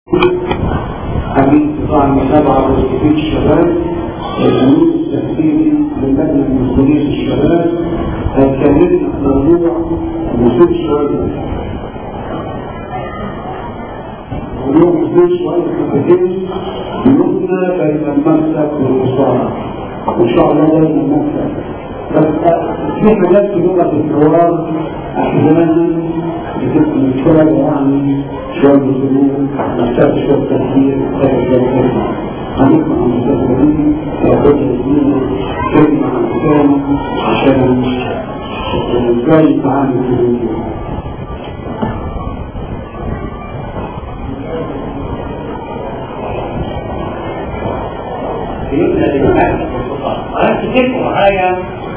حديث قطاع المتابعة وتكفير الشباب الأمين التأثيري للجنة المسؤولية الشباب هيكلمنا موضوع وجود شوية موضوع وجود شوية كتير يبنى بين المكتب والمصارعة وإن شاء الله بين المكتب بس في حاجات في لغة الحوار أحيانا بتبقى مشكلة يعني شوية ظروف محتاج شوية تفكير محتاج شوية كلمة هنسمع عن المستقبلين وياخد لنا كلمة عن الإسلام عشان ازاي نتعامل في الدنيا يبنى للمكان أنا تجيب معايا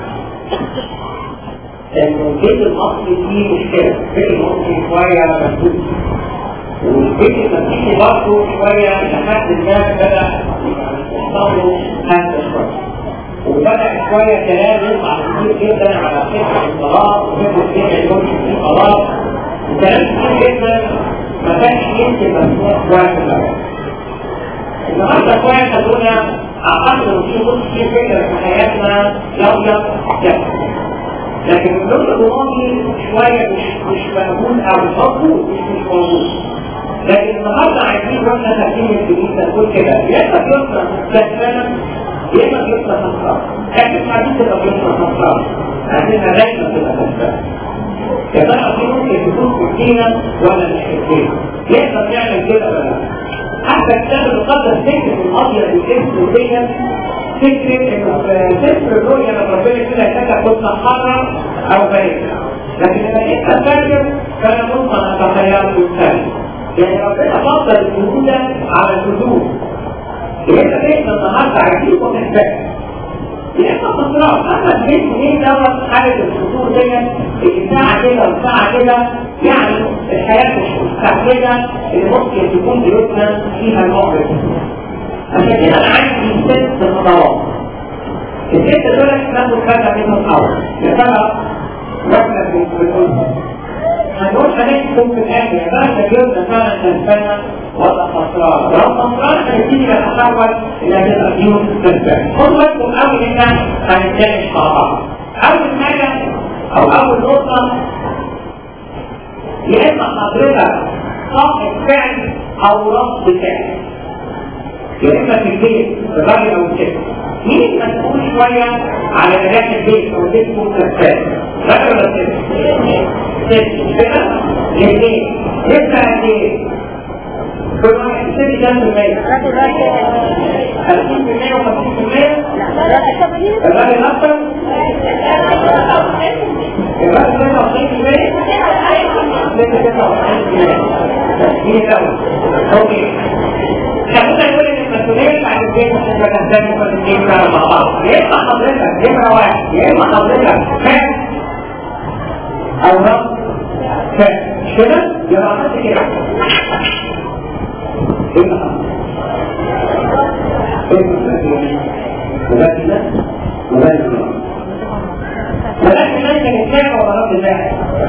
ان البيت المصري فيه مشكلة البيت المصري شوية مسدود والبيت المسيحي برضه شوية لحد ما بدأ يحصل له هذا شوية وبدأ شوية كلام يطلع كتير جدا على فكرة الطلاق وفكرة فكرة يكون في طلاق وكلام كتير جدا ما كانش يمكن مسموع شوية في الأول النهارده شوية خلونا أعتقد إن في جزء كتير جدا في حياتنا يوجد يحصل لكن اللون الروماني شوية مش مش مقبول أو مقبول مش مش موجود لكن النهارده عايزين واحنا تقديم الجديد نقول كده يا اما بيطلع كسبان يا اما بيطلع خسران لكن عايزين تبقى بيطلع خسران عايزينها دايما تبقى كسبان يا ترى في ممكن تكون سكينة ولا مش سكينة يقدر يعمل كده ولا لا حتى كتاب القدر فكرة الأبيض والاسم ديت فكرة انه في سفر الرؤيا لما ربنا كده كتب كنت حرة او بارد لكن لما انت فاكر كان ممكن اتخيل بالتالي يعني ربنا فضل الوجود على الوجود يبقى احنا النهارده عايزين ونحتاج يبقى خسران اما البيت منين دوت حاله الفطور ديت ساعه كده وساعه كده يعني الحياه مش مستعجله اللي ممكن تكون بيوتنا فيها الموقف عشان كده انا عندي ست خطوات الست دول ناخد كذا منهم الاول يا ترى واحنا بنقول هنقول هنحكم في الاخر يا ترى تجربه فعلا كسبانه ولا خسران لو خسران هنبتدي نتحول الى تقديم كسبان خد بالكم قوي ان احنا هنتناقش مع بعض اول حاجه او اول نقطه يا اما حضرتك صاحب فعل او رد فعل يا اما في البيت الراجل او الست مين مسؤول شويه على نجاح البيت او البيت يكون كسبان راجل ولا ست؟ ست كده؟ الاثنين لسه قد ايه؟ كل واحد ست كام في المية؟ 30% و50% الراجل اكتر؟ الراجل 29% مين الاول؟ اوكي خلونا نقول ان المسؤوليه بتاعت البيت مش هتبقى كسبان الاثنين مع بعض يا اما حضرتك نمره واحد يا اما حضرتك فاهم او رب فاهم مش كده؟ يبقى عملت كده ايه اللي حصل؟ ايه المسؤوليه؟ وبس ده وبس ده ولكن انت كان ولا رد فعل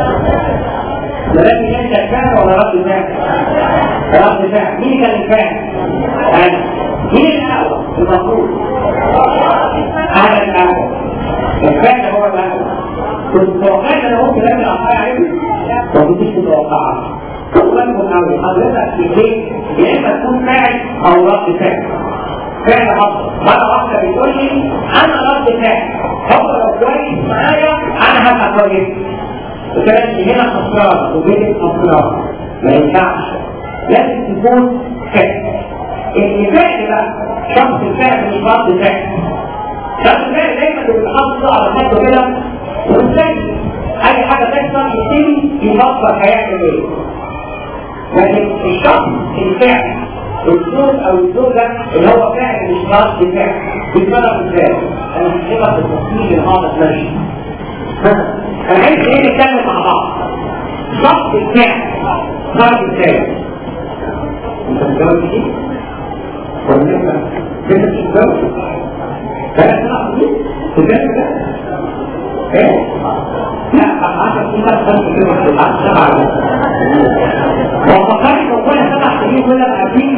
ولكن انت كان ولا رد فعل رد فعل مين كان الفاعل انا مين الاول المفروض انا الاول الفاعل هو الاول كنت متوقعت انا ممكن اعمل افعال عليه ما كنتش متوقعها خد بالكم قوي حضرتك في البيت يا اما تكون فاعل او رد فعل فعل حصل مرة واحدة بتقول لي أنا رد فعل هو لو كويس معايا أنا هبقى كويس وكانت هنا خسران وبيتك خسران ما ينفعش لازم تكون فعل الفعل بقى شخص الفعل مش رد فعل شخص الفعل دايما بيتحط على خده كده ومستني أي حاجة تحصل يبتدي يفكر هيعمل إيه لكن الشخص الفعل الزوج او الزوجة اللي هو فاعل مش رد فعل بيتصرف ازاي؟ انا هحكيلك بالتفصيل الهابط ماشي انا عايز ايه نتكلم مع بعض شخص الفعل رد ازاي؟ انت متجوز ايه؟ ولا انت انت مش متجوز؟ ثلاث سنين تجوز ده؟ ايه؟ لا عشان كده بس كده في الحق سبعة وفكرت كل سبع سنين كل ما عارفين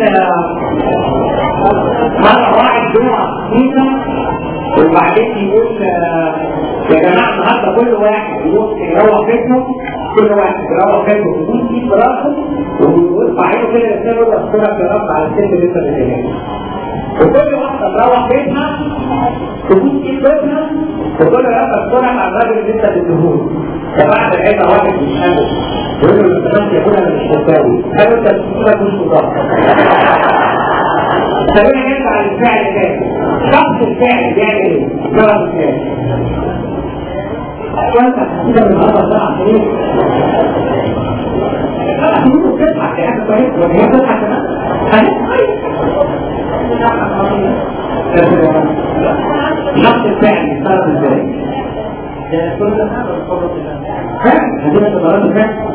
مرة واحد جمعة سنينة وبعدين يقول يا جماعة النهاردة كل واحد يروح يروح بيتهم كل واحد يروح بيتهم يقول فيه براسه ويرفع عينه كده يستنى يقول اشكرك يا رب على الست اللي انت بتعملها وكل واحدة تروح بيتها تقول ايه بيتها وكل واحدة اشكرك على الراجل اللي انت بتديهوله فبعد العيدة واحد مش قادر يقول له انت بس يقول انا مش مستوي قالوا انت بتقول مش مضاف خلينا نرجع على الفعل تاني شخص الفعل بيعمل ايه؟ ضرب الفعل وانت كده من هذا ده عشان ايه؟ بتضحك يا اخي كويس ولا هي بتضحك كمان؟ شخص الفعل بيشتغل ازاي؟ كل فعل هذه تدرس الفعل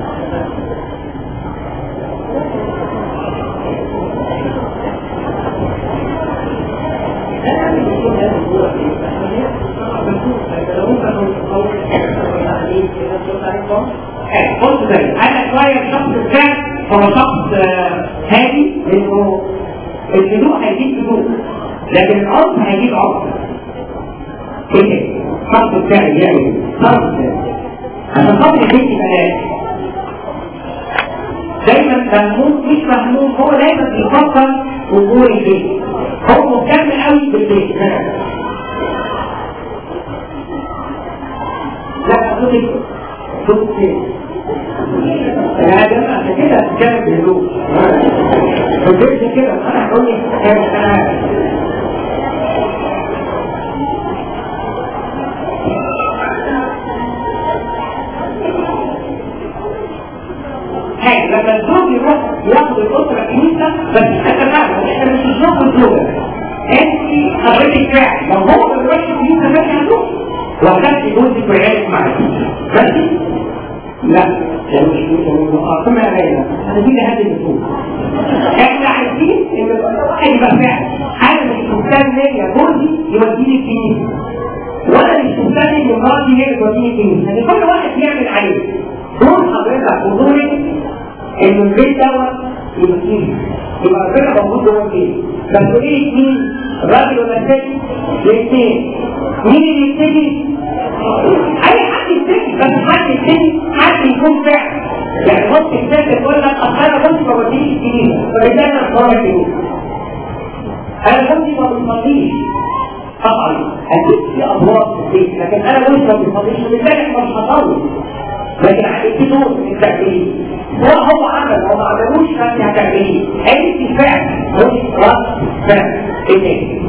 قلت زي انا شويه الشخص الثاني هو شخص هادي لانه الهدوء هيجيب هدوء لكن العرف هيجيب عرف ايه الشخص الثاني يعني الشخص الثاني عشان خاطر يديك بلاش دايما مهموم مش مهموم هو دايما بيفكر امور البيت هو مهتم قوي بالبيت لا صوتك صوتك انا جمع عشان كده هتتكلم بهدوء فكرت كده انا هقول لك انا حاجة لما الزوج يروح ياخد الأسرة كنيسة بس احنا فعلا احنا مش الزوج الزوجة انت حضرتك فعلا لو هو ما بيروحش كنيسة ماشي هتروح وخدت جوزك وعيالك معاك ماشي؟ لا يعني مش مش اه كما علينا انا دي هذه الاسلوب احنا عايزين ان الواحد يبقى فعلا انا مش مستني يا جوزي يوديني الكنيسه وانا مش مستني ان مراتي هي اللي توديني الكنيسه يعني كل واحد يعمل عليه دور حضرتك ودورك ان البيت دوت يبقى فيه يبقى ربنا موجود جوه البيت مسؤوليه مين؟ الراجل ولا الست؟ الاثنين مين اللي يبتدي؟ اي حد يبتدي بس حد يبتدي حد يكون فعل يعني ممكن الست تقول لك اصل انا كنت ما بديش الكنيسه فبالتالي انا بروح الكنيسه انا كنت ما بصليش طبعا اكيد في ادوار في البيت لكن انا كنت ما بصليش وبالتالي احنا مش هطول لكن عليك دور في التكليف هو هو عمل هو ما عملوش فانت هتعمليه انت فعل مش رد فعل ايه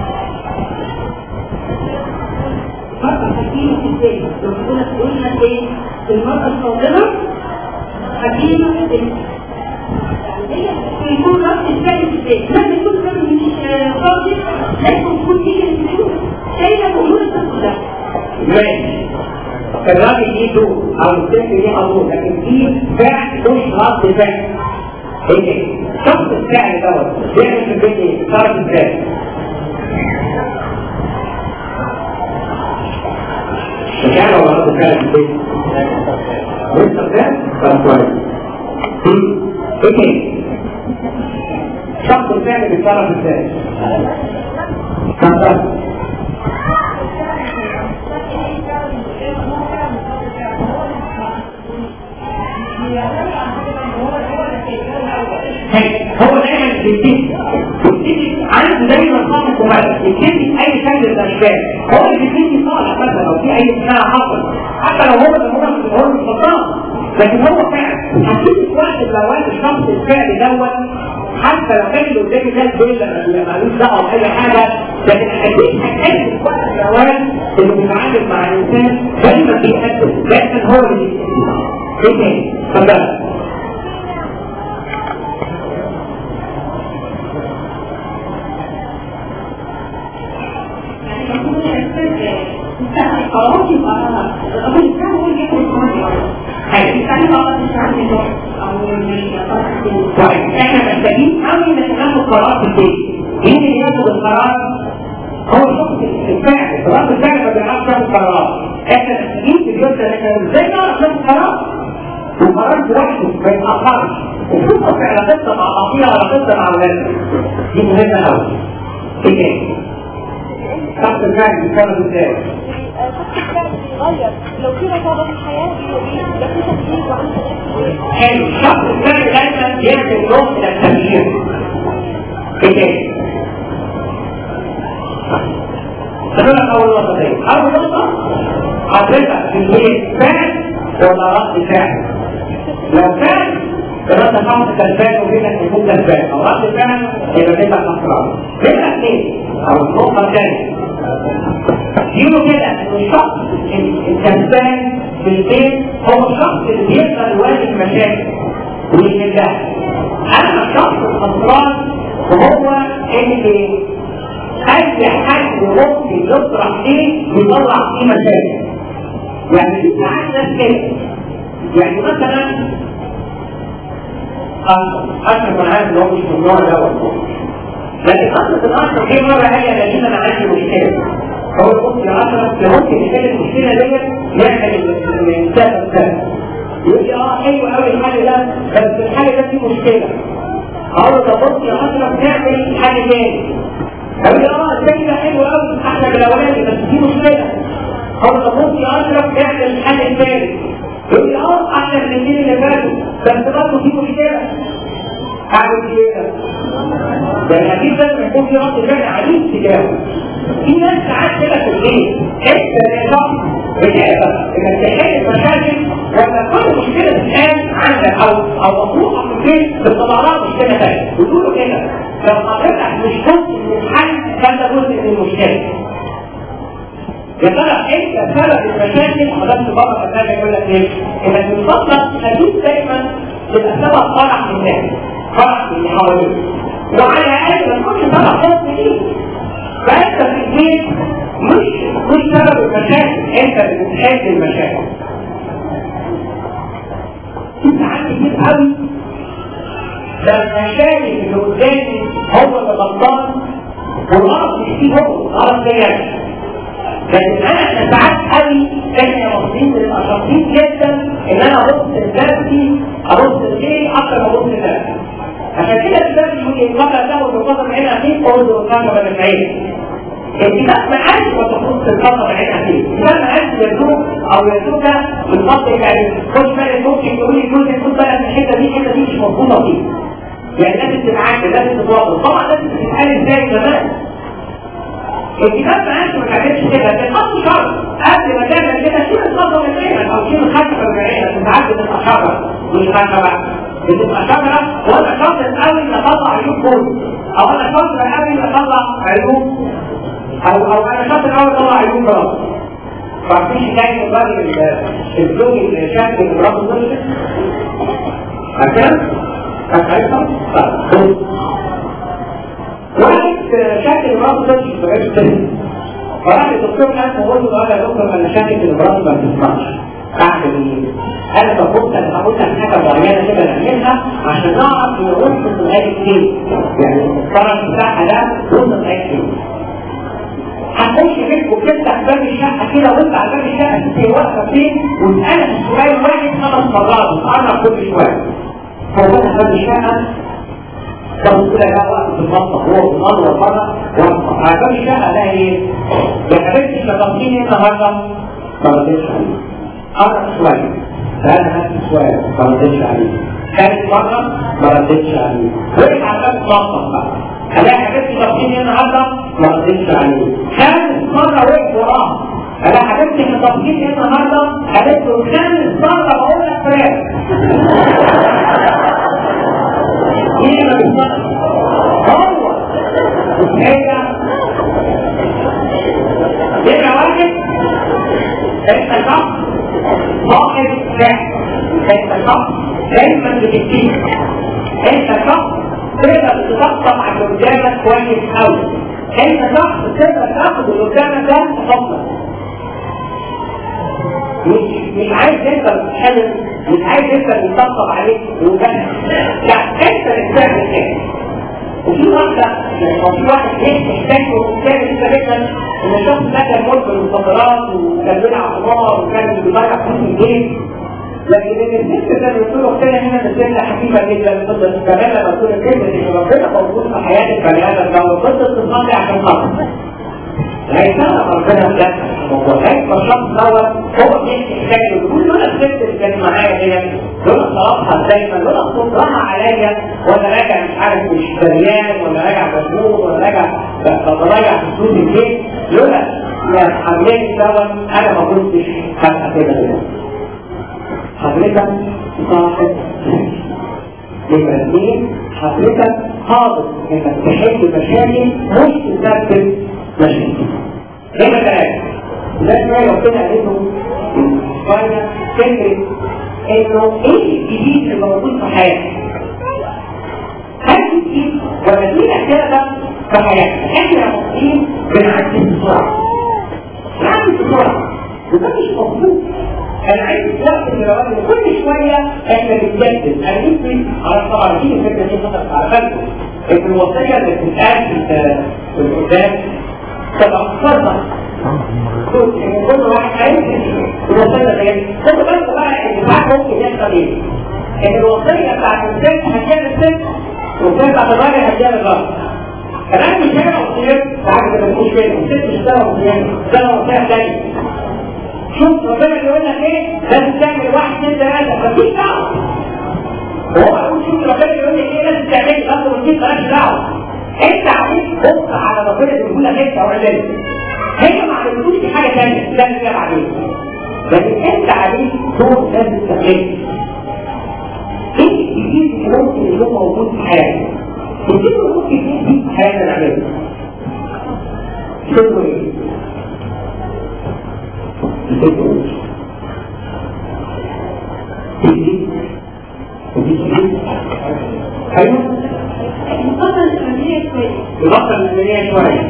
مرة حكيمة في البيت ربنا قلنا ايه المرأة الصادقة حكيمة في البيت يعني يكون رد الفعل في البيت لما يكون الراجل مش صادق لازم تكون هي الفلوس شايلة امور الطفل ماشي الراجل ليه دور او الست ليها دور لكن في فعل مش رد فعل ايه شخص الفعل دوت بيعمل في البيت ايه؟ صرف ازاي؟ فعل ولا رد فعل في البيت؟ لسه فعل؟ طب كويس ايه شخص الفعل بيتصرف ازاي؟ طب هو دايما بيبتدي بيبتدي عنده دايما صاحب مميز يبتدي في اي شكل من الاشكال هو اللي بيبتدي صالح مثلا لو في اي اشكال حصل حتى لو هو اللي هو هو مش غلطان لكن هو فعل هتيجي في وقت من الاوقات الشخص الفعل دوت حتى لو كان اللي قدامي ده البيل مالوش دعوه باي حاجه لكن اكيد هتحس في وقت من الاوقات اللي بيتعامل مع الانسان دايما بيقدم دايما هو اللي بيقدم ايه تاني؟ اتفضل خلاص يبقى الراجل الثاني هو اللي ياخد القرار حاجة الثاني بقى مش عارف يروح او مش طيب احنا محتاجين قوي ان ناخد قرار في البيت مين اللي ياخد القرار هو الشخص الفاعل رد الفعل ما بيعرفش ياخد قرار احنا محتاجين في اليوم ده احنا ازاي نعرف ناخد قرار وقررت وحده ما يتأخرش وخصوصا في علاقتنا مع بعضيها وعلاقتنا مع ولادنا دي مهمة قوي ايه تاني؟ تحت الفعل بيتصرف ازاي؟ بيغير لو في رقابة في الحياة بيبقى في تفكير وعنده حلو الشخص الثاني دايما بيعمل نوع من التغيير ايه تاني؟ خلونا اول نقطة تاني اول نقطة حضرتك في البيت فعل ولا رد فعل لو فعل يبقى انت خمس كلبان وبينك يكون كلبان او رد فعل يبقى بينك خسران بينك اثنين او النقطة الثانية يقولوا كده ان الشخص الكسبان في البيت هو الشخص اللي بيقدر يواجه مشاكل ويحلها اما الشخص الخسران وهو اللي اي حد ممكن يطرح فيه يطلع فيه مشاكل يعني في ساعات ناس كده يعني مثلا اشرف انا عارف ان هو مش من النوع ده لكن قصة الأشرف هي مرة هي لكن أنا عندي مشكلة هو يقول يا أشرف ممكن يحل المشكلة ديت يعمل الإنسان الثاني يقول لي اه حلو قوي الحل ده بس الحل ده فيه مشكلة اقول له طب بص يا اشرف نعمل حل تاني يقول لي اه ازاي ده حلو قوي احلى من الاولاني بس فيه مشكلة اقول له طب بص يا اشرف نعمل الحل الثاني يقول لي اه احلى من الاثنين اللي فاتوا بس برضه فيه مشكلة اعمل ايه ده اكيد لازم يكون في رد فعل عنيف تجاهه في ناس ساعات كده في البيت انت كشخص بتقدر انك تحل مشاكل ولا كل مشكله تتقال عندك او او مطروحه في البيت بتطلع لها مشكله ثانيه وتقولوا كده لو حضرتك مش جزء من الحل فانت جزء من المشكله يا ترى انت سبب المشاكل حضرتك بره فتاة يقول لك ايه؟ انك من فضلك خليك دايما تبقى سبب فرح للناس فرح اللي حواليك وعلى الاقل ما تكونش سبب حزن ليك فانت في البيت مش مش سبب المشاكل انت اللي بتحل المشاكل انت عندي كتير قوي ده المشاكل اللي قدامي هو اللي غلطان والغلط مش فيه هو الغلط فيا لكن انا ساعات قوي احنا مصريين بنبقى شاطرين جدا ان انا ابص لنفسي ابص لغيري اكتر ما ابص لنفسي عشان كده الكتاب يقول ايه قبل له بقدر عين اخيك انظر الكتاب من العين الكتاب ما عادش ما تخص القدر عين اخيك الكتاب ما عادش يدوك او يدوك بالفضل يعني خش بالك ممكن تقول لي جزء خد بالك من الحته دي الحته دي مش مظبوطه فيه يعني لازم تتعامل لازم تتواصل طبعا لازم تتعامل ازاي زمان الكتاب ما عادش ما تعملش كده لكن خط شرط قبل ما تعمل كده شيل الخطوه من عينك او شيل الخشبه من عينك انت عارف تبقى شجره مش خشبه بتبقى شجره وانا شاطر قوي ان اطلع عيوب كل او انا شاطر قوي ان اطلع عيوب او او انا شاطر قوي اطلع عيوب راس فمفيش حكايه الراجل الزوج اللي شاف مراته نفسه عشان هتعرفها؟ طيب واحد شكل مراته تمشي في بقية السن فراح الدكتور قال وقال له قال يا دكتور انا شاكك ان مراته ما بتسمعش اعمل ايه؟ قال طب بص انا هقول لك حاجه معينه كده نعملها عشان نعرف نوصل لغايه فين يعني الطرف بتاعها ده وصل لغايه فين هتخش بيتك وتفتح باب الشقه كده وانت على باب الشقه تبقى واقفه فين وتسالك السؤال واحد خمس مرات وتقرب كل شويه فوقتها باب الشقه طب كده بقى وقت في المطبخ هو في النار وبره وعشان الشقه ده ايه؟ يا حبيبتي شطبتيني النهارده ما ردتش عليه قرب شويه سالها نفس السؤال ما ردتش عليه ثالث مره ما ردتش عليه وقف على باب المطبخ بقى الاقي حبيبتي شطبتيني النهارده ما ردتش عليه خامس مره وقف وراه انا حبيبتي شطبتيني النهارده قالت له خامس مره بقول لك فراخ ايه ما بيسمعش هو هي يبقى واحد انت شخص صاحب فعل انت شخص دايما بتكتيك انت شخص تقدر تطبطب على اللي قدامك كويس قوي انت شخص تقدر تاخد اللي قدامك ده تفضل مش مش عايز انت تتحلم مش عايز انت تطبطب عليك وجهك لا انت اللي بتعمل كده وفي واحدة وفي واحد ليه محتاج وكان لسه ان الشخص ده كان مدمن المخدرات وكان بيلعب قمار وكان بيضيع فلوس البيت لكن ان الست زي ما قلت له كده هنا الست حكيمه جدا قصه كمان لما تقول الكلمه ان ربنا موجود في حياه البني ادم ده وقصه تصلي عشان خاطر لكن ربنا لا وكيف الشخص دوت هو بيحكي حكايه كل دول الست اللي كانت معايا هنا دول صلاتها دايما دول صبرها عليا وانا راجع مش عارف مش دريان ولا راجع مجنون ولا راجع بتراجع في فلوس البيت لولا يا حملاني دوت انا ما كنتش هبقى كده دلوقتي حضرتك صاحب يبقى اثنين حضرتك قادر انك تحل مشاكل مش تسبب مشاكل هنا ثلاثة ده ما ربنا قالته شوية فكرة انه ايه الجديد اللي موجود في حياتك هل جديد ولا في اشياء في حياتك احنا مصريين بنعدي بسرعة بنعدي بسرعة وده مش مظبوط انا عايز وقت من الاوقات كل شويه احنا بنجدد انا نفسي على طبعا دي الفكره دي خطر على بالكم ان الوصيه اللي بتتقال في القدام تتاثرنا كل واحد عايز الوصيه دي خدوا بالكم بقى ان ساعات ممكن يحصل ايه؟ ان الوصيه بتاعت الست هتجيب الست والوصيه بتاعت الراجل هتجيب الراجل الان مش هنا وصيات ساعات ما تكونش كده والست مش سوا وصيات سوا وصيه ثانيه شوف ربنا بيقول لك ايه لازم تعمل واحد اثنين ثلاثه مفيش دعوه هو بيقول شوف ربنا بيقول لك ايه لازم تعمل خمسه واثنين مالكش دعوه انت عليك بص على ربنا بيقول لك انت واعمل هي ما عملتوش دي حاجه ثانيه لازم تعمل عليك لكن انت عليك دور لازم تعمله ايه الجديد اللي ممكن يكون موجود في حياتك الجديد اللي ممكن يكون في حياتنا نعمله شوفوا ايه الفكر ايوه المقابلة الفنية كويس يبطل الميزانيه شويه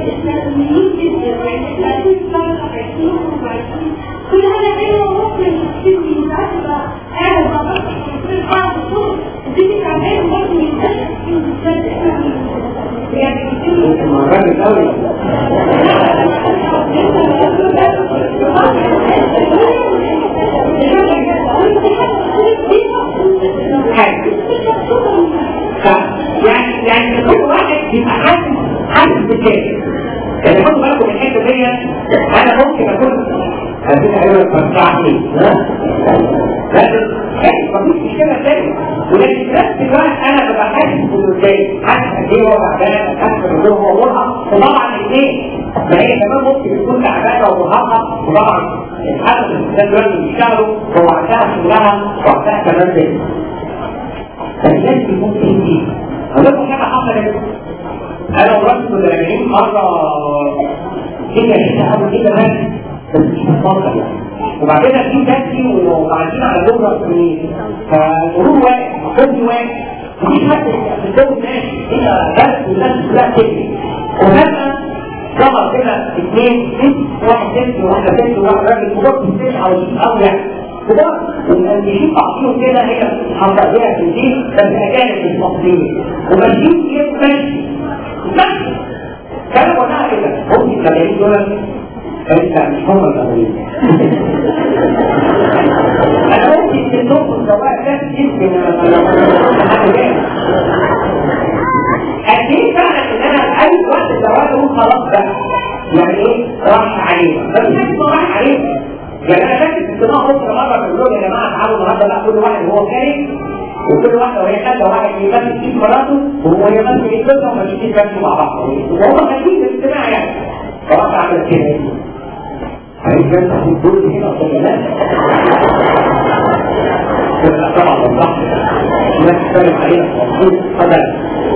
كل حاجة حلوة ممكن تبني ساعات تبقى قاعد بقى في بعض الصوت وتيجي تعمل برضه المرات الاول يعني يعني كل واحد يبقى حاسس حاسس بالتاني يعني خدوا بالكم من الحته دي انا ممكن اكون هذه ايوه تنفعني لكن مفيش مشكله تاني ولكن في نفس الوقت انا ببقى حاسس بالتاني حاسس قد ايه هو تعبان حاسس قد ايه هو مرهق وطبعا الاثنين ما هي كمان ممكن تكون تعبانه ومرهقه وطبعا الحاسس الانسان دلوقتي بيشتغلوا هو عندها شغلها وعندها كمان تاني فالناس ممكن دي أقول لكم حاجة حصلت أنا ورحت مدربين مرة كده كده أول كده ماشي بس مش مفضل يعني وبعدين في تاكسي وقاعدين على بكرة في فالمرور واقف كرسي واقف مفيش حد في الجو ماشي كده بس والناس كلها تجري وفجأة ظهر كده اثنين ست واحد ست وواحدة ست وواحد راجل كبار في السن أو أو يعني كبار والمسيحيين بعضهم كده هي حصل بيها في الدين بس أجانب مش مصريين وماشيين كده ماشي ماشي كانوا وقتها كده هم السبعين دول انت مش هم الأولين انا ممكن تنوم الزواج ده جسمي حاجه جامد قد ايه فعلا ان انا اي وقت الزواج اقول خلاص بقى يعني ايه راح علينا بس مش راح علينا يعني انا فاكر في اجتماع اسره مره بقول لهم يا جماعه تعالوا النهارده بقى كل واحد وهو خارج وكل واحده وهي خارجه واحد يمثل فيه مراته وهو يمثل الجوزه وما يجيش يمثلوا مع بعض وهم خارجين في الاجتماع يعني فراح عمل كده عايز بس الدول هنا ولا لا؟ كده طبعا والله لا تتكلم عليها مظبوط قدر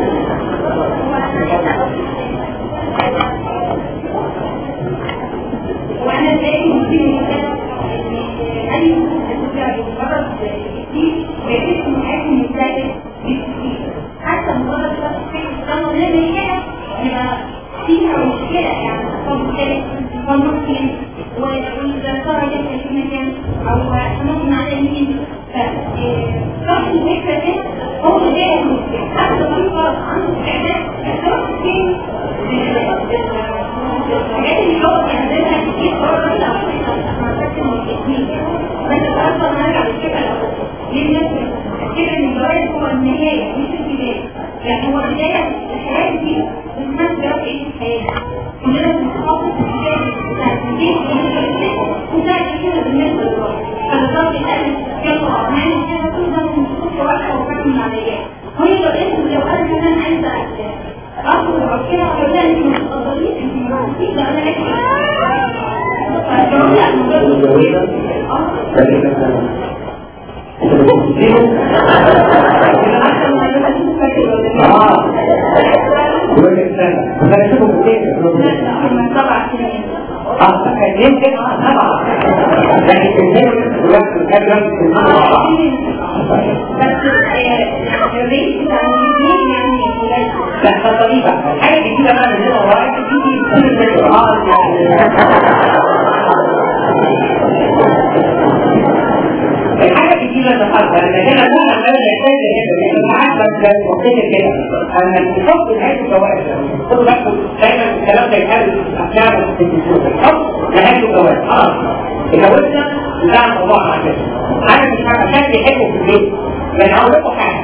واحنا ازاي ممكن اي مجرد كتير ويحس ان حياته مزدادة حتى مجرد شخص طالما لا نية يبقى فيها مشكلة يعني مشكلة وممكن وإذا صار يدخل في مكان أو ممكن على مين فالفكرة دي هو ده المشكلة حتى لو متجوزة ثلاثة سنة انت بتقول اه وين السنة انا اشوفه كتير اه كان يمكن اه سبعة لكن كان دلوقتي كان دلوقتي في المعنى لا خطيبة الحاجة الجديدة بقى من هنا ورايا تيجي تيجي في القرآن الحاجة الجديدة تحصل لأن هنا كل عمال يحتاج كده ساعات بس مختلف كده أن الحب نهاية الجواز خد بالكم دايما الكلام ده يتقال في أفلام التلفزيون الحب نهاية الجواز خلاص اتجوزنا لا الموضوع مع كده أنا مش عشان يحبوا في البيت لأن هقول لكم حاجة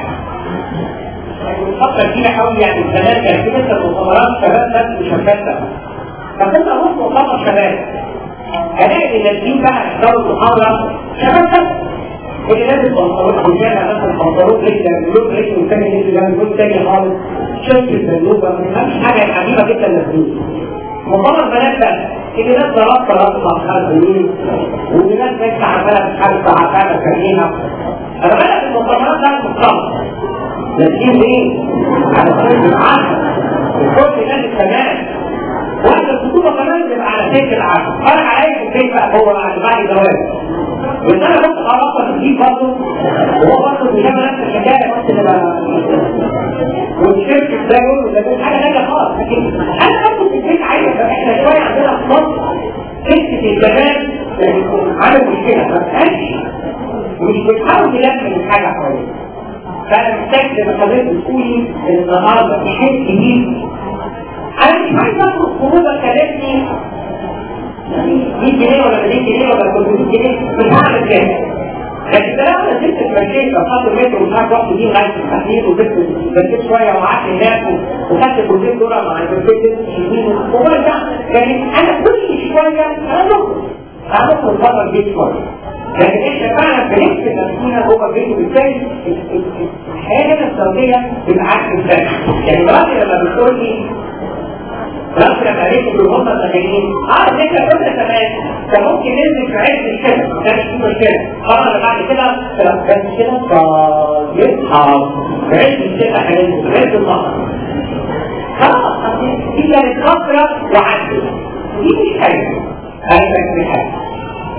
الفترة دي حاول يعني زمان كان في مثل مؤتمرات شباب بس وشباب بس فكنت اروح مؤتمر شباب الاقي النازلين بقى يحضروا المحاضرة شباب بس اللي لازم بنطلون حجامة مثلا بنطلون جدا لون رجل والتاني لسه جنب لون تاني خالص شرط البلوبة ما تفهمش حاجة عجيبة جدا النازلين مؤتمر بنات بقى اللي ناس ضربت راسها مع خالد اليمين واللي ناس بس عمالة مش عارف تعبانة كريمة انا بدأت المؤتمرات ده المختلط لكن ايه على سبيل العقل وكل الناس كمان وانت الخطوبه كمان تبقى على سبيل العقل فرق عليك البيت بقى هو بعد بعد الزواج وان انا كنت خلاص في الجيب برضه وهو برضه بيعمل نفس الحكايه بس تبقى والشركه ده يقول ده مش حاجه ناجحه خالص لكن انا كنت في البيت عايز احنا شويه عندنا في مصر حته الجمال عامل مشكله ما بتقالش مش بتحاول تلم من حاجه حواليك فانا محتاج زي ما حضرتك بتقولي النهارده في شيء جديد انا مش عايز اخد خروجه كلمني 100 جنيه ولا 200 جنيه ولا 300 جنيه مش هعمل كده لكن ده لو انا سبت اتمشيت خدت متر ومش عارف رحت دي لغايه التحليل وجبت بنزلت شويه وقعدت هناك وخدت البروتين دول مع البروتين يمين وبرجع يعني انا كل شويه انا بخرج انا بخرج بره البيت شويه لكن احنا فعلا بنكتب نفسنا جوه البيت وبالتالي الحياه هنا الزوجيه بالعكس الثاني يعني مراتي لما بتقول لي مراتي لما قالت لي هم الغنيين اه انت كنا زمان كان ممكن ننزل في عز الشتاء ما كانش في مشكله طبعا اللي بعد كده كان كده يصحى في عز الشتاء هننزل في عز المطر خلاص دي كانت فتره وعدت دي مش حاجه هذه كانت مش حاجه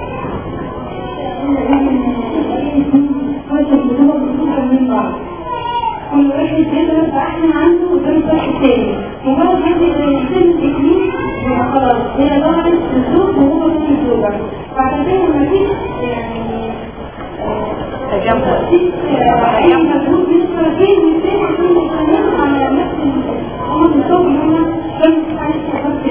كل واحد يقدر احنا عنده وغير واحد تاني مجرد ما ينزل التكليف يبقى خلاص هي ضاعت الزوج وهو من الزوجة فعشان كده مفيش يعني تجمع اي مجهود من الطرفين والتاني عشان يتكلموا على نفس هم الزوج اللي هم كانوا مش عايز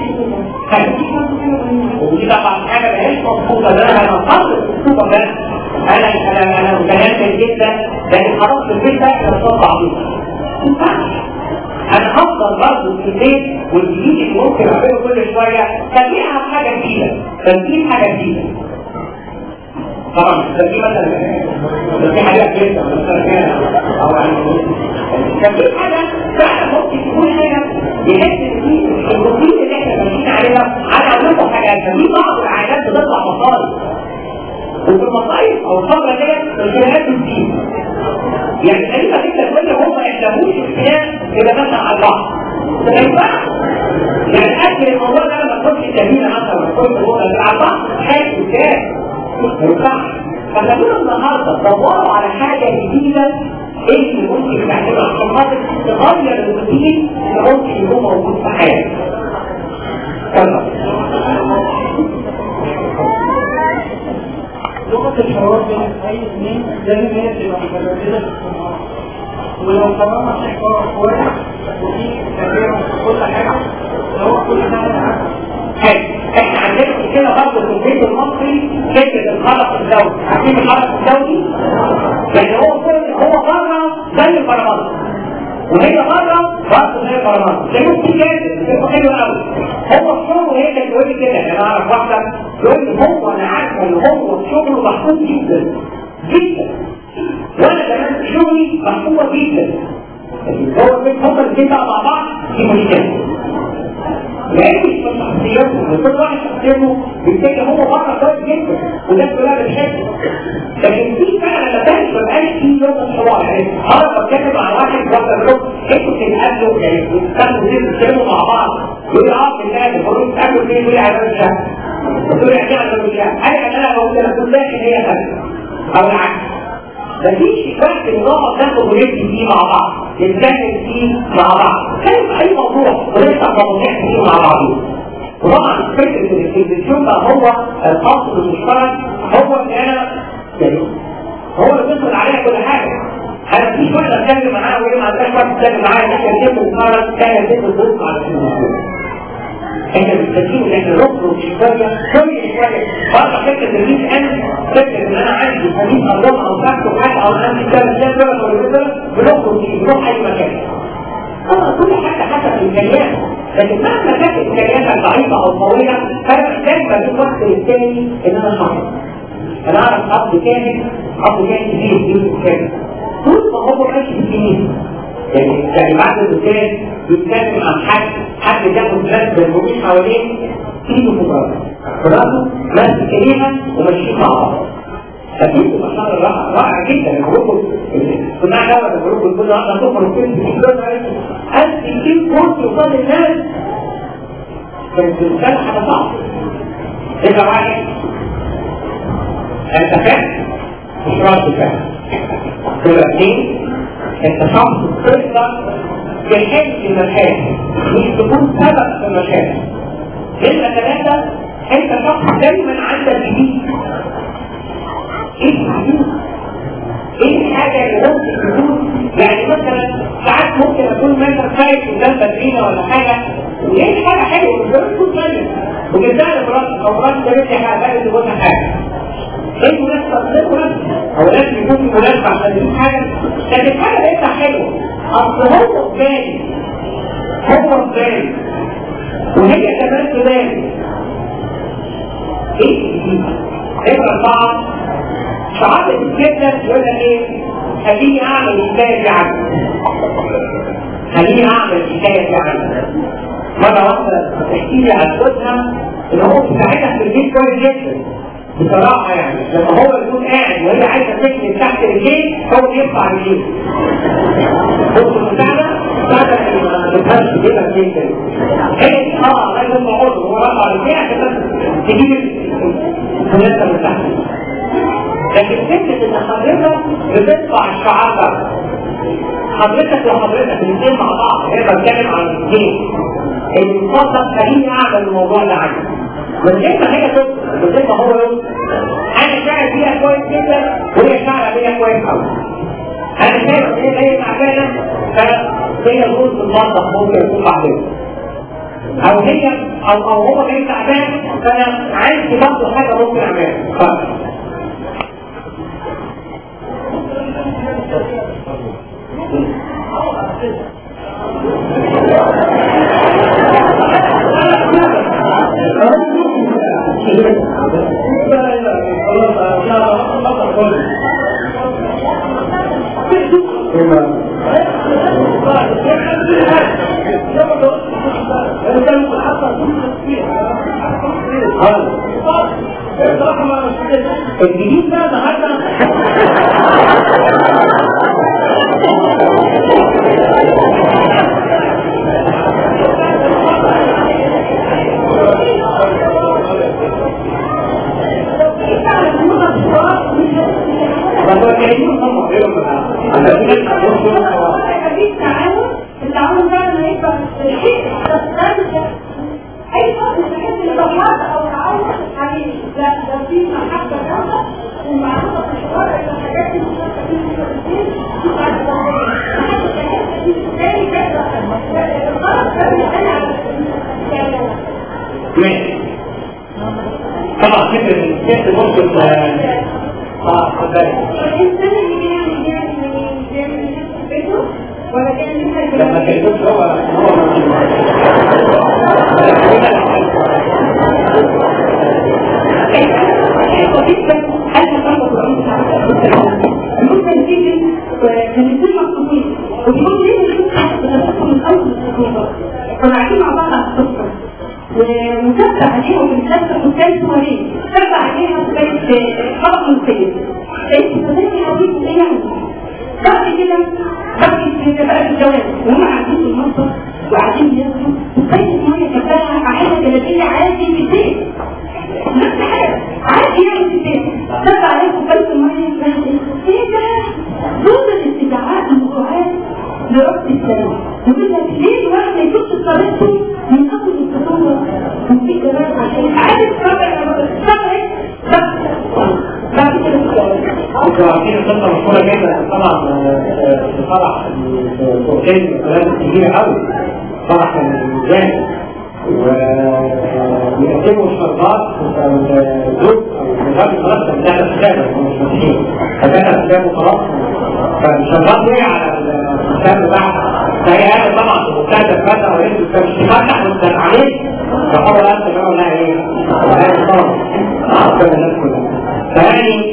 ودي طبعا حاجه ماهيش مظبوطه ده انا مصدر الخطوبه ده انا انا انا متناسب جدا لكن خلاص في البيت ده احنا صوت عظيم انا هفضل برضه في البيت والجديد اللي ممكن اعمله كل شويه خليها حاجه جديده تنزيل حاجه جديده طبعا مش تنزيل مثلا بس في حاجات جديده مثلا او يعني كان في حاجه فعلا ممكن تكون حاجه يحس ان في الروتين اللي احنا ماشيين عليها انا اقول لكم حاجه كان في بعض العائلات بتطلع مصايب وفي المصايب او الفتره ديت الخناقات بتزيد يعني تقريبا انت تقول لي هم ما يحلموش الخناق اذا مثلا على بعض ما ينفعش يعني اكل الموضوع ده لما تخش التمرين مثلا ما تخش هو على بعض حاجه كام ما ينفعش فخلونا النهارده دوروا على حاجه جديده ايه اللي ممكن تعمله عشان خاطر تغير الروتين اللي ممكن يكون موجود في حياتك. لغة الحوار بين أي اثنين لازم هي تبقى متبادلة في الصناعة ولو طالما في حوار كويس وفي تفاهم في كل حاجة هو كل حاجة حلو احنا عندنا كده برضه في البيت المصري فكره الخلق الزوجي عارفين الخلق الزوجي؟ يعني هو كل هو بره زي البرمجه وهي بره برضه زي البرمجه زي ممكن كاتب بيبقى حلو قوي هو في شغله هي كانت تقول لي كده انا اعرف واحده تقول لي هو انا عارفه ان هو في شغله محفوظ جدا جدا وانا كمان في شغلي محفوظه جدا لكن هو البيت هم الاثنين بقى مع بعض في مشكله لان مش من شخصيته كل واحد شخصيته بيتجه هو بره كويس جدا وده كلها بتشكل لكن في فعلا لما كانش ما بقاش في لغه حوار يعني انا بتكلم مع واحد بقول له انتوا بتتقابلوا يعني بتتكلموا ليه بتتكلموا مع بعض يقول لي اه بالله بقول له بتتقابلوا ليه يقول لي عباد الشهر قلت له يعني عباد الشهر انا انا بقول لك كل ده هي خمسه او العكس مفيش وقت نقعد ناخد ونبني فيه مع بعض نتكلم فيه مع بعض كان في اي موضوع ونفتح مواضيع فيه مع بعض وطبعا فكره ان التلفزيون بقى هو الاصل المشترك هو اللي انا يعني هو اللي بيدخل عليها كل حاجه انا مفيش وقت اتكلم معاه وهي ما عندهاش وقت اتكلم معاه ان احنا نجيب نتفرج كان يتم الضغط على التلفزيون احنا بنستجيب ان احنا نخرج شويه شويه شويه برضه فكره ان مين انا فكره ان انا عندي حديث الله او تحته حاجه او انا عندي كلام كلام ولا ولا كده بنخرج فيه بنروح اي مكان طبعا كل حاجه حسب الامكانيات لكن مهما كانت امكانياتك ضعيفه او قويه فانا محتاج ما بين وقت للتاني ان انا اشرح انا اعرف اب كامل اب كامل كبير كبير كامل طول ما هو ماشي في الدين يعني يعني بعد الانسان بيتكلم عن حد حد بياخد ناس بالموجود حواليه ايده في راسه في راسه ماسك ايديها وماشيين مع بعض اكيد ما شاء الله رائع رائع جدا الخروج كنا دوت الخروج كل واحده تخرج كل انت كيف كنت قصاد الناس كانت الانسان حاجه صعبه اذا واحد انت فاهم مش راس فاهم دول اثنين انت شخص تقدر تحل المشاكل مش تكون سبب في المشاكل نمرة ثلاثة انت شخص دايما عندك جديد ايه الجديد؟ ايه الحاجة اللي ممكن تكون يعني مثلا ساعات ممكن اكون مثلا خايف قدام بدرينا ولا حاجة وايه حاجة حلوة مش لازم تكون ثانية وجبتها لمراتك او مراتك جابت لي حاجة قالت تقول حاجة ايه مناسبة غير مناسبة او لازم يكون في مناسبة عشان تجيب حاجة لكن حاجة لقيتها حلوة اصل هو في بالي هو في بالي وهي كمان في بالي ايه الجديد؟ نمرة أربعة ساعات الجدة يقول لك ايه؟ خليني اعمل الحكاية دي عنك خليني اعمل الحكاية دي عنك مرة واحدة تحكي لي عن جوزها ان هو بيساعدها في البيت كويس جدا بصراحة يعني لما هو يكون قاعد وهي عايزة تكتب تحت رجليه هو بيرفع رجليه بص المساعدة مساعدة اللي ما تفهمش كده منين كده هي دي اه لازم تقعد هو رفع رجليه عشان بس تجيب المناسبة من تحت لكن فكرة ان حضرتك بتدفع الشعار ده حضرتك وحضرتك الاثنين مع بعض هي بتكلم عن الاثنين المفضل خليني اعمل الموضوع ده عندي من غير ما هي تدخل من غير ما هو يدخل انا شاعر بيها كويس جدا وهي شاعره بيها كويس قوي انا شايف ان هي جايه تعبانه فهي دور في المطبخ ممكن يكون بعدين او هي او او هو جاي تعبان فانا عايز برضه حاجه ممكن اعملها الجديد بقى النهارده التعاون ده ما يبقى شيء اي فرد تحس الضغط او التعاون حقيقي لا ده في محبه جامده ومعرفه في الشوارع الحاجات دي مشاركه في المشاركين دي بعد محبه تحس دي تاني كده الغرض ده بيتقال على ماشي طبعا فكرة الست ممكن اه اتفضلي الانسان اللي بيعمل بيعمل بيعمل بيته ولا بيعمل حاجه لما كلمت هو هو حلوة جدا حاجة صعبة الرئيس ممكن تيجي كانت تجمع خطوط وتقول ليه مش بتدخل من أول الخطوط كنا قاعدين مع بعض على السفرة ومكتب عليها ومكتب حكاية سورية كتب عليها حكاية خلق السيد انت فضلتي حبيبي ايه يعني بعد كده بعد كده بقى في الجواز وهم قاعدين في المنطقة وقاعدين ياكلوا وكانت المية كبها عايزة جلابية عادي في البيت نفس حاجة عادي يعني في البيت كتب عليها كوباية المية ايه ده؟ دول الاستدعاء الموضوعات لرب السلام يقول لك ليه الواحد ما يشوفش طريقته من اول التطور وفي كمان عشان عارف ربع لما بتشتغل بعد كده انتوا عارفين القصه مشهوره جدا طبعا في فرح التركي الكلام كبيره قوي فرح الميزان ويقدموا الشرطات الزوج او الزوج خلاص كان بتاع الكتابه هم مش مسيحيين فكان الكتاب خلاص فالشرطات وقع على الكتاب بتاعها فهي قاعده طبعا في مكتب فتره وانت كان مش تفتح وانت عليك فقالوا لا انت كمان لا ايه؟ لا خلاص اه الناس كلها فيعني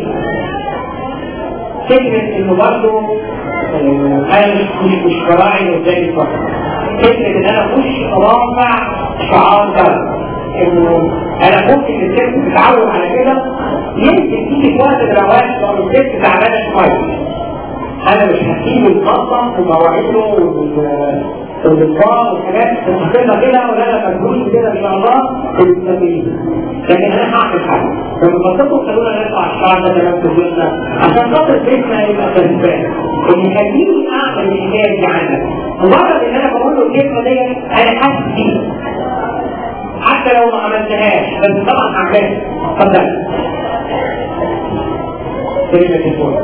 فكرة انه برضه انا مش مش مش براعي قدامي فقط فكرة ان انا اخش رافع شعار ده انه انا ممكن الست تتعود على كده يمكن تيجي في وقت الرواج لو الست تعبانه شويه انا مش هسيب الخطه ومواعيده والاطباق والحاجات المستقله كده ولا انا مجهول كده ان شاء الله في التمرين لكن انا هعمل حاجه لما بطلتوا خلونا نرفع الشعر ده كمان في بيوتنا عشان خاطر بيتنا يبقى كسبان اللي يخليني اعمل الحكايه دي عندك مجرد ان انا بقول له الكلمه دي انا حاسس بيها حتى لو ما عملتهاش بس طبعا هعملها اتفضل كلمه الفول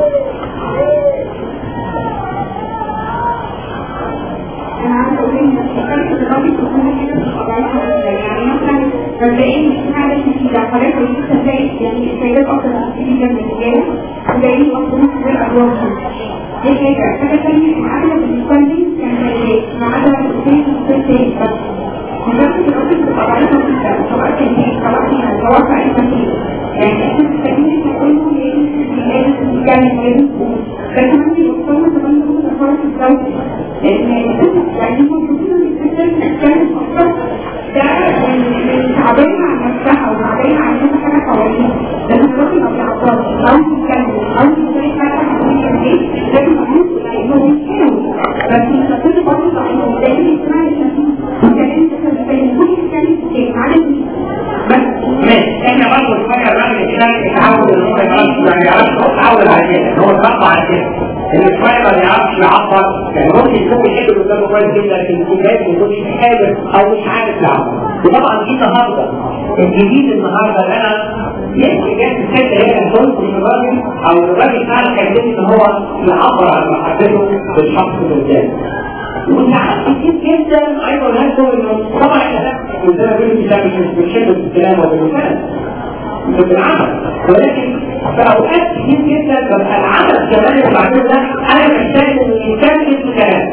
انا عايزه اقول ان فكرت الراجل تكون كده مش طبيعيه يعني مثلا صدقيني مش حاجه نتيجه حضرتك مش تصدقي يعني السيدات اصلا بتيجي جنب الرجاله صدقيني اصلا مش غير ادوارهم دي حاجه حاجه ثانيه المعادله بالنسبه لي كانت سيدات معادله الاثنين والثالث بس مجرد الراجل بتبقى ضعيفه جدا سواء كان ايه سواء كان سواء كان ايه يعني احنا محتاجين نقول لازم نتكلم لازم لكن انت وصلنا كمان نقول فرص الزوج لان يعني المفروض ان الست تتكلم اكتر ده من تعبير عن نفسها وتعبير عن كل حاجه حواليها لكن الراجل ما بيعبرش او يتكلم او يشتري حاجه حواليها ايه لازم نقول انه بيتكلم بس مش كل برضه انه لازم يسمع الناس وكمان تتكلم كل كلمه ايه عارف بس ماشي احنا برضه الفكره الراجل الثاني يتعود ان هو ما يعرفش هو اتعود على كده هو اتربى على كده ان شويه ما بيعرفش يعبر يعني ممكن يكون بيحب قدامه كويس جدا لكن يكون لازم يكون مش قادر او مش عارف يعبر وطبعا دي النهارده الجديد النهارده اللي انا يمكن جت الست هي كنت من الراجل او الراجل فعلا كان ان هو يعبر عن محبته بالشخص بالذات وساعات كتير جدا عايز اقول لكم انه طبعا احنا زي ما بيقولوا كده مش بنشد بالكلام وبالمثال بالعمل ولكن في اوقات كتير جدا ببقى العمل كمان اللي بعمله ده انا محتاج انه يتكلم كلام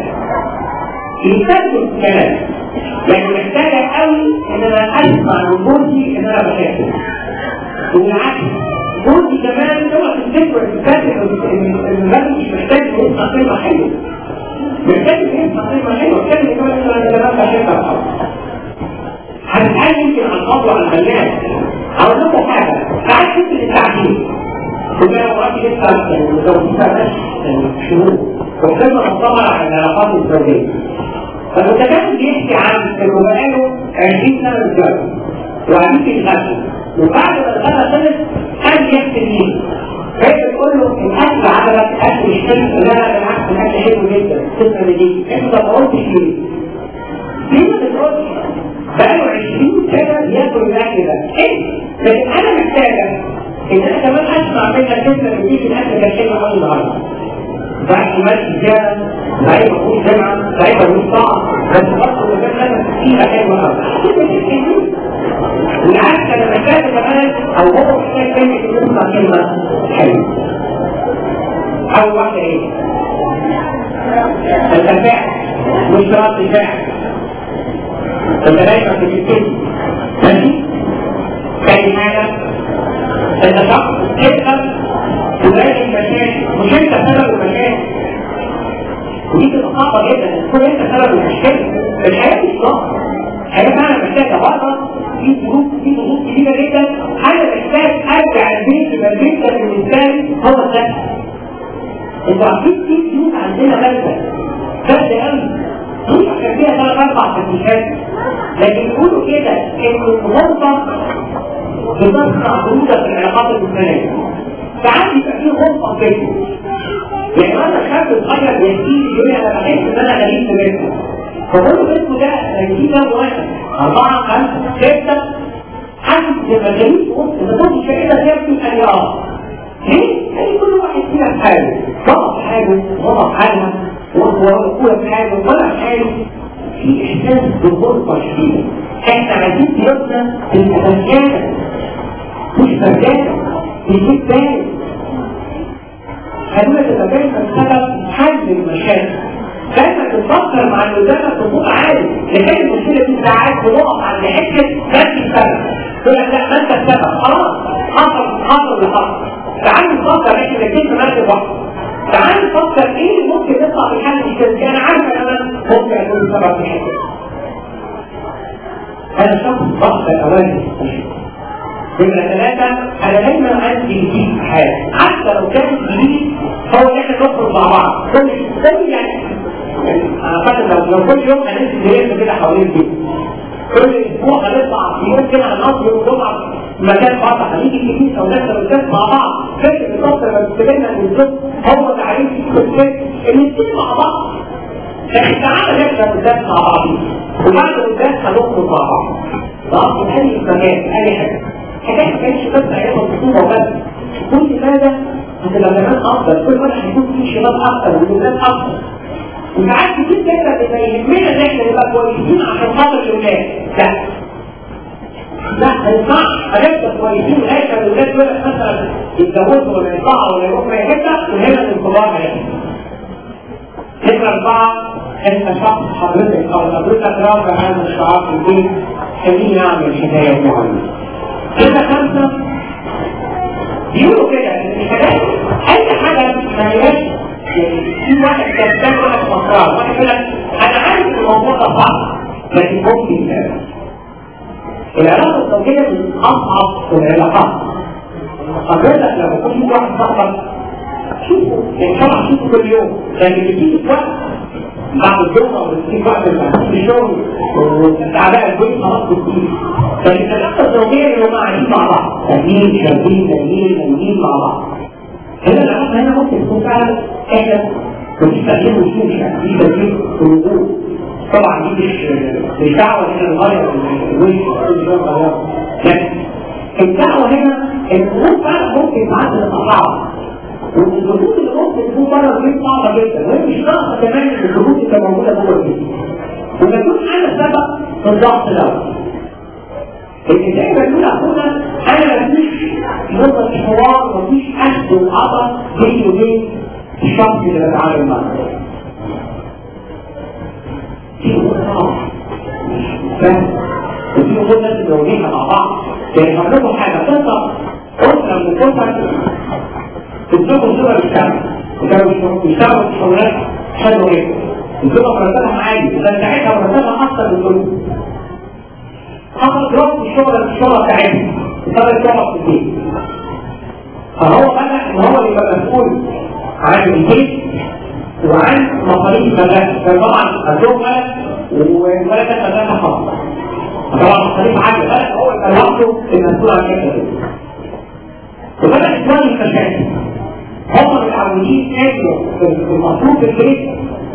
يتكلم كلام يعني محتاجة قوي ان انا اسمع من جوزي ان انا بخاف وبالعكس جوزي كمان اوعى تفتكروا ان الراجل مش محتاج يسمع كلمة حلوة محتاج يسمع كلمة حلوة كلمة كمان انا انا بحبها هنتكلم يمكن عن الفضل وعن البنات اقول لكم حاجه ساعات فكره التعديل كلنا مرات لسه متجوزين بس شهور وكلمه مطلع على العلاقات الزوجيه فالمتكلم بيحكي عن انه بقاله 20 سنه متجوز وقاعدين في الغسل وبعد ما الغسل خلص قال يحكي ليه فهي بتقول له الاكل عجبك اكل مش حلو لا لا بالعكس الاكل حلو جدا تسلم ليه انت ما قلتش ليه ليه ما بتقولش بقاله 20 سنة بياكل الأكل ده إيه؟ لكن أنا محتاجة إن أنا كمان أسمع منك كلمة من دي الأكل ده حلو أوي النهاردة بعد ماشي زيادة بعيد مفهوم جامعة بعيد مفهوم طاعة بس برضه مكان لازم فيها حلوة أوي بالعكس أنا محتاج كمان أو هو محتاج كلمة تسمع كلمة حلوة أول واحدة إيه؟ التفاعل مش رد فعل فالملائكة في الكلمة ماشي تاني حاجة انت شخص تقدر تواجه المشاكل مش انت سبب المشاكل ودي تبقى صعبة جدا تكون انت سبب المشكلة الحياة مش صعبة الحياة فعلا محتاجة بره في ظروف في ظروف كبيره جدا انا محتاج ارجع البيت يبقى البيت ده بالنسبه لي هو السكن انتوا عارفين في بيوت عندنا بلده بلده قوي مش عشان فيها ثلاث اربع تكنيكات لكن يقولوا كده ان الغربه بتصنع بروده في العلاقات الانسانيه ساعات يبقى في غربه كده يعني انا شاب صغير بيحكي لي يقول لي انا بحس ان انا غريب في بيتنا فبقول له بيتكم ده هيجي كام واحد اربعه خمسه سته حاسس يبقى غريب في وسط ما تقولش كده تبكي قال لي اه ليه؟ يعني كل واحد فينا في حاله بابا في حاله بابا في حالها واخويا في حاله وانا في حالي في احساس بالغربه شديده احنا عايزين بيوتنا تبقى مليانه مش مليانه البيت بارد خلونا تبقى دايما سبب حل المشاكل دايما تفكر مع اللي قدامك بصوت عالي لكن المشكله دي ساعات بنقف عند حته بس السبب تقول لك لا ما انت السبب خلاص حصل حصل اللي حصل تعال نفكر احنا الاثنين في مركب واحده تعال نفكر ايه اللي ممكن يطلع في حل المشكله دي انا عارف ان انا ممكن اكون السبب في حته انا شخص ضغط الاواني نمرة ثلاثة أنا دايما عندي جديد في حياتي حتى لو كان جديد هو إن إحنا نخرج مع بعض كل كل يعني أنا فاكر لو لو كل يوم هننزل نلف كده حوالين البيت كل أسبوع هنطلع في يوم كده هنقضي يوم جمعة مكان واضح هنيجي الكنيسة أو ناس الأستاذ مع بعض فكرة الفترة لما بتبيننا من الزوج هو تعريف الكتاب الاثنين مع بعض لكن تعالى نبدأ قدام مع بعض وبعد قدام هنخرج مع بعض نقف في أي مكان أي حاجة حاجات ما كانتش بس ايام الخطوبه وبس كل ماذا هتبقى كمان افضل كل مره هيكون في شباب اكتر وولاد اكتر وساعات كتير جدا بيبقى يهمنا ان احنا نبقى كويسين عشان خاطر الاولاد لا لا ما ينفعش هنبقى كويسين لغايه ما الاولاد دول مثلا يتجوزوا ولا يطلعوا ولا يروحوا اي حته وهنا الانتظار هيحصل نمرة أربعة أنت شخص حضرتك أو حضرتك رافع هذا الشعار في البيت خليني أعمل حكاية معينة كده خمسة بيقولوا كده ان الحاجات اي حاجة ما هياش في واحد كان واحد مصرار واحد يقول لك انا عارف الموضوع ده صعب لكن ممكن كده العلاقة الزوجية من اصعب العلاقات حضرتك لما يكون في واحد صاحبك شوفوا يعني طبعا شوفوا كل يوم لكن بتيجي في وقت بعد الجمعة وبتيجي وقت في الشغل وتعباء البيت خلاص بتيجي فالعلاقة الزوجية اللي هم قاعدين مع بعض تأمين شغالين تأمين تأمين مع بعض هنا العلاقة هنا ممكن تكون فعلا احنا بنستخدم وشوشة دي تدريب في الوجود طبعا دي مش مش دعوة ان احنا نغير الوش كل شوية نغير لكن الدعوة هنا ان الامور فعلا ممكن تعدل صعبة والظروف اللي ممكن تكون بره البيت صعبة جدا وهي مش ناقصة كمان الظروف اللي كانت موجودة جوه البيت ويكون انا سبب في الضغط ده اللي دايما يقول اخونا انا مفيش نقطة حوار مفيش اخذ وعطى بيني وبين الشخص اللي بتعامل معاه في امور صعبة فاهم وفي امور لازم نواجهها مع بعض يعني هقول حاجة قصة أسرة من الأسر تبدأوا صورة بالكامل وكانوا بيشتغلوا في شغلات حلوة جدا بتبقى مرتبها عالي وكان ساعتها مرتبها أكثر من كله حصل دروب في الشغل الشغل بتاعتهم بسبب الشغل في البيت فهو بدأ ان هو يبقى مسؤول عن البيت وعن مصاريف المدرسة فطبعا عندهم ولد وولد المدرسة خاصة طبعا مصاريف عالية بدأ هو يبقى لوحده المسؤول عن كده وبدأ يتواجه مشاكل هم متعودين كانوا في المصروف في البيت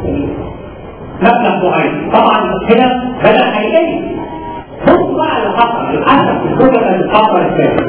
مبلغ معين طبعا هنا بدأ هيجي بص بقى اللي حصل للاسف الكتب اللي حصل الثاني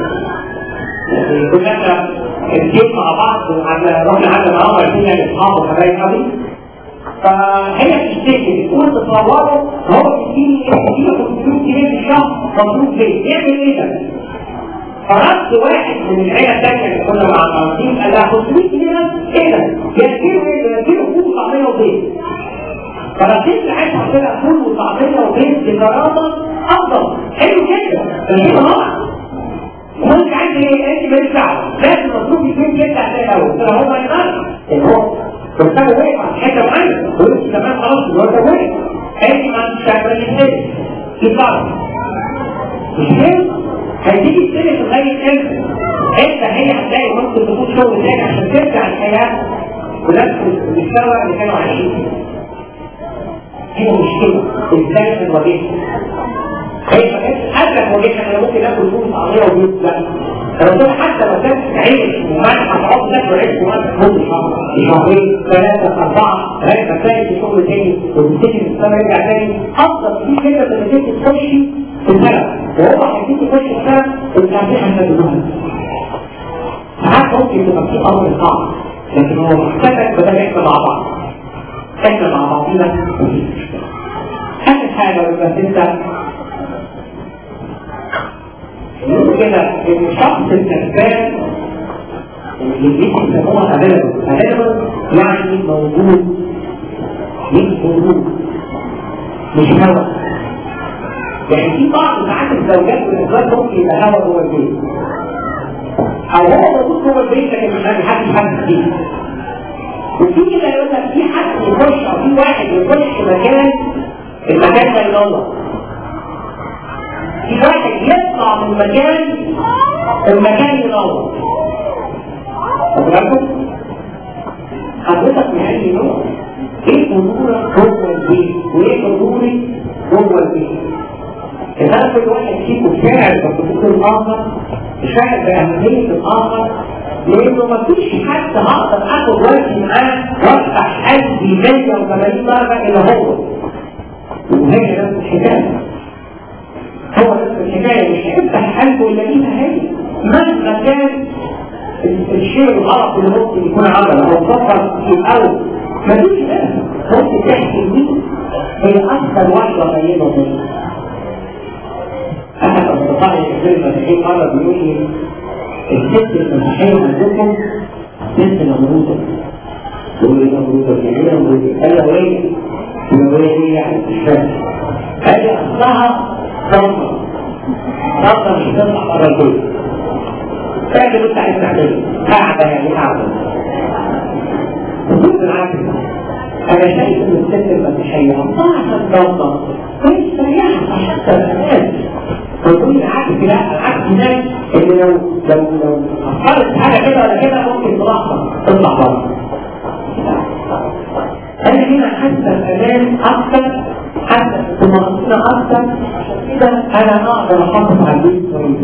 كلنا الجيم مع بعض وعلى رحنا على الامر فينا الاصحاب وحبايب قوي فهي بتشتكي بتقول تصوروا هو بيديني بيديني 500 جنيه في الشهر مصروف ليه؟ يعمل ايه ده؟ فرد واحد من العيله الثانيه اللي كنا مع المعلمين قال لها 500 جنيه ده ايه ده؟ يديله ايه؟ يديله فول وطعميه وبيض فرديت ساعتها كده فول وطعميه وبيض بكرامه افضل حلو جدا بس طبعا وانت عايز ايه انت ماليش دعوه لازم المفروض يكون جدا على الاول ترى هو ما يقدرش ان هو كنت انا واقف على حته معينه وانت كمان خلاص الواد ده واقف انت ما انتش عارف ايه يطلع مش كده؟ هتيجي تسلك لغايه امتى؟ انت هي هتلاقي ممكن تكون شغل تاني عشان ترجع الحياه ونفس المستوى اللي كانوا عايشين فيه. هنا مشكله ازاي نواجهها؟ هي ما كانتش حتى مواجهه انا ممكن اكل فول طعميه وبيض لا انا قلت حتى لو كانت عيش وبعد هتقعد تاكل عيش وانت تموت شهر شهرين ثلاثه اربعه لغايه ما تلاقي في شغل تاني وتبتدي السنه يرجع تاني افضل في كده لما تيجي تخشي في البلد وهو هيجي تخش في البلد انت هتعمل حاجه ساعات ممكن تبقى في امر صعب لكن هو محتاجك بدل احنا مع بعض احنا مع بعضينا مفيش مشكله اخر حاجه بس انت يقول كده ان الشخص الكسبان اللي بيسموها افيلبل افيلبل يعني موجود مش موجود مش هوا يعني في بعض ساعات الزوجات والازواج ممكن يبقى هوا جوه البيت او هو موجود جوه البيت لكن مش محدش حاسس بيه وفي كده يقول لك في حد يخش او في واحد يخش مكان المكان ده ينور في واحد يطلع من مكان المكان ينور خد بالكم حضرتك من اي نوع ايه حضورك جوه البيت وايه حضوري جوه البيت إذا أنا كل واحد فيكم شاعر بخصوص الآخر شاعر بأهمية الآخر لأنه ما فيش حد هقدر آخد وقتي معاه وأفتح قلبي 180 درجة إلا هو وهي نفس الحكاية هو نفس الحكاية مش هيفتح قلبه إلا ليها هي مهما كان الشيء الغلط اللي ممكن يكون عمله أو فكر في الأول مفيش منها ممكن تحكي دي هي أكثر واحدة طيبة منها أحد أصدقائي في المسيحيين مرة بيقول لي الست المسيحية عندكم ست ممروضة يقول لي ممروضة يعني ايه ممروضة؟ قال له ايه؟ يقول له ايه يعني مش فاهم قال لي أصلها صمة صمة مش هتطلع بره البيت فاكر انت عايز تعمله قاعدة يعني قاعدة وكل بالعكس انا شايف ان الست المسيحية أصلها صمة كويس رياحة عشان تبقى ويقول العكس لا العكس هناك ان لو لو لو اثرت حاجه كده ولا كده ممكن تلخبط تطلع بره انا هنا حاسه الامان اكثر حاسه الطمانينه اكثر عشان كده انا اقدر احافظ على البيت كويس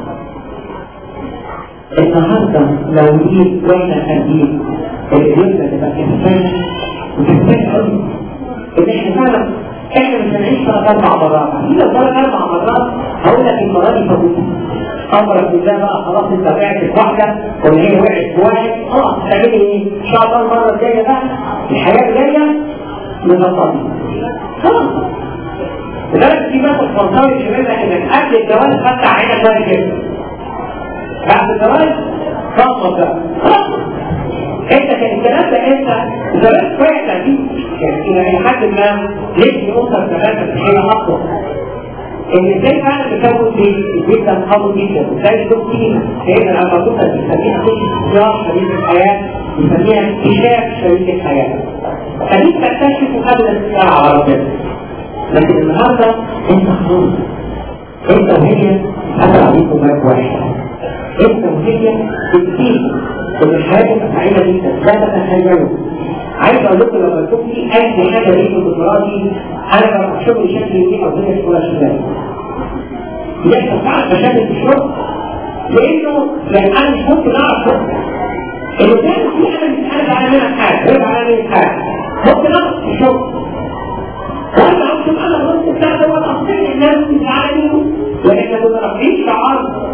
النهارده لو جيت واحنا خارجين الجبنه تبقى كسبانه وكسبانه قوي ان احنا فعلا احنا مش هنعيش ثلاث اربع مرات في لو ثلاث اربع مرات هقول لك المره دي فوتت امرك بالله بقى خلاص انت وقعت في واحده ولا هي وقعت في واحد خلاص هتعملي ايه؟ ان شاء الله المره الجايه بقى الحياه الجايه نظبطها خلاص لذلك في مثل فرنساوي يشير لك انك قبل الجواز فتح عينك شويه كده بعد الجواز صمت بقى خلاص انت كان الكلام ده انت زمان شويه دي يعني الى حد ما ليه نقطه ثلاثه هي اقوى ان ازاي فعلا تكون في البيت ده قوي جدا ازاي تكون فينا هي العلاقات اللي بنسميها اختيار شريك الحياه بنسميها اكتشاف شريك الحياه خليك تكتشف قبل الاختيار على ربنا لكن النهارده انت خلاص انت وهي حتى عليكم ملك واحد انت وهي بتسيب ان الحياه تبقى سعيده جدا لا تتخيلوا عايز اقول لكم لما يكون في اي حاجه ليك في الدكتوراه دي انا ببقى شغلي شكل يمين او زي شغل شمال يحصل فعلا مشاكل في الشغل لانه يعني انا مش ممكن اعرف شغل اللي كان في انا مش عارف اعمل منها حاجه غير اعمل منها حاجه ممكن اعرف في الشغل وانا عاوز انا الرد بتاع ده وانا اصلي الناس مش عارفين لان كنا رافعين شعار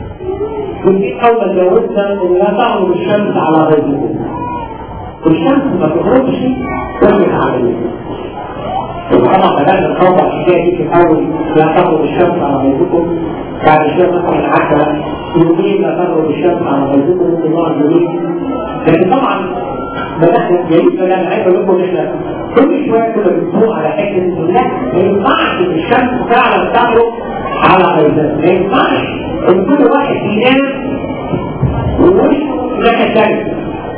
ودي اول ما اتجوزنا ان لا تعمل الشمس على غيركم والشمس ما تخرجش واحنا عليه وطبعا بدأنا نطبق الحكاية دي في الأول لا تغرب الشمس على بيتكم بعد شوية مثلا عشرة يومين لا تغرب الشمس على بيتكم ممكن نقعد يومين لكن طبعا بدأنا جديد بدأنا عايز أقول لكم إحنا كل شوية كنا بنسوق على حكاية إنه لا ما ينفعش إن الشمس فعلا تغرب على بيتنا ما ينفعش إن كل واحد ينام ووشه ناحية تانية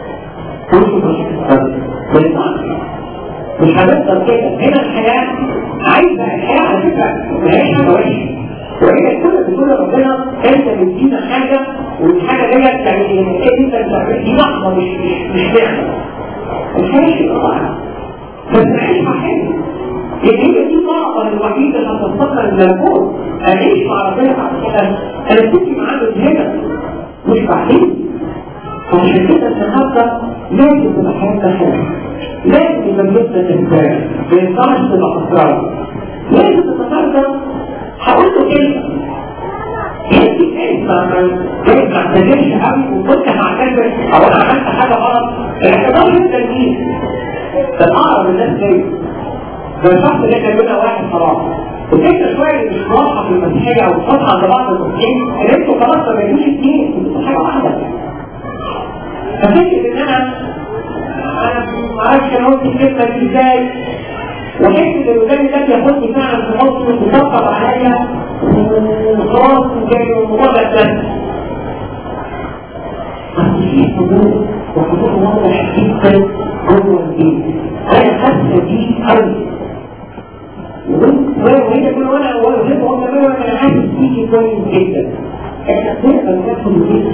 مش هنفضل كده هنا الحياة عايزة الحياة على فكرة ما هيش حاجة وحشة وهي فهي كل بتقول ربنا انت بتدينا حاجه والحاجه ديت يعني ايه انت بتعمل دي لحظه مش مش مش نعمه مش هيك طبعا بس عيشها حلو لان هي دي الطاقه الوحيده اللي هتستقر الملكوت اعيش مع ربنا بعد كده انا كنت معاه هنا مش بعدين فعشان كده النهارده لازم تبقى حياتنا حلوه لازم يبقى بيوتنا تنتهي ما ينفعش تبقى خسران لازم النهارده هقول له كلمه يمكن انت ما تعتذرش قوي وكنت هعتذر او انا عملت حاجه غلط الاعتذار للتلميذ ده اقرب الناس ليا ده الشخص اللي كان بينا واحد خلاص الفكره شويه اللي مش واضحه في المسيحيه او واضحه عند بعض المسلمين ان انتوا خلاص ما بقيتوش اثنين انتوا حاجه واحده ففكره ان انا انا ما اعرفش انا قلت الكلمه دي ازاي وحته ان قدامي ده ياخدني فعلا في حضنه ويطبطب عليا وخلاص وجاي الموضوع ده اتنسى بس في حضور وحضور واضح جدا جوه البيت انا حاسه بيه قوي وهي كل وانا وانا بحب وانا كمان وانا حاسس بيه كويس جدا احنا بنقدر ناخد البيت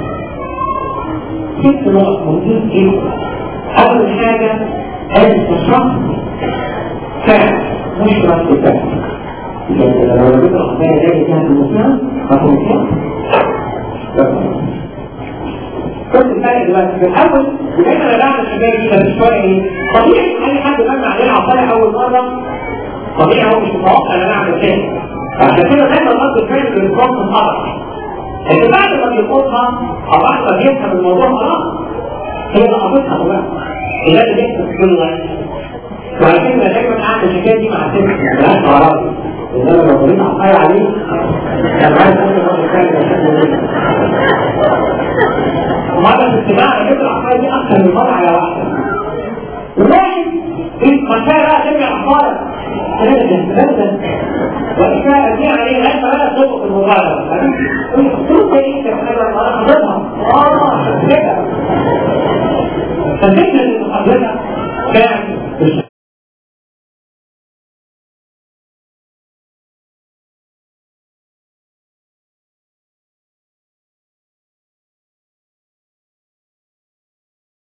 ست نقط مهمين جدا اول حاجه انت شخص فعل مش رد فعل يعني لو ربنا ربنا جاي كان المسلم هكون كده كنت الفرق دلوقتي في الاول ودايما انا بعمل الحاجات دي بس شويه ايه طبيعي اي حد بنى عليه عصايه اول مره طبيعي هو مش متوقع ان انا اعمل كده عشان كده دايما رد الفعل بيكون خطر لكن بعد ما بياخدها او بعد ما بيفهم الموضوع خلاص هي لقطتها بقى اللي لازم يحصل في كل وقت وعلى فكره دايما اعمل الحكايه دي مع ست ملهاش عربي ان انا لو طريقه عصايه عليه انا عايز اقول رد الفعل ومرة في اجتماع انا جبت العصايه دي اكثر من مره على واحده وواحد في مكان بقى جمع العصايه انا جهزت والإشاء دي عليه غير فلا تطبق المبالغة قلت له ايه انت محمد انا حضرها اه كده فالفكرة اللي حضرتها كان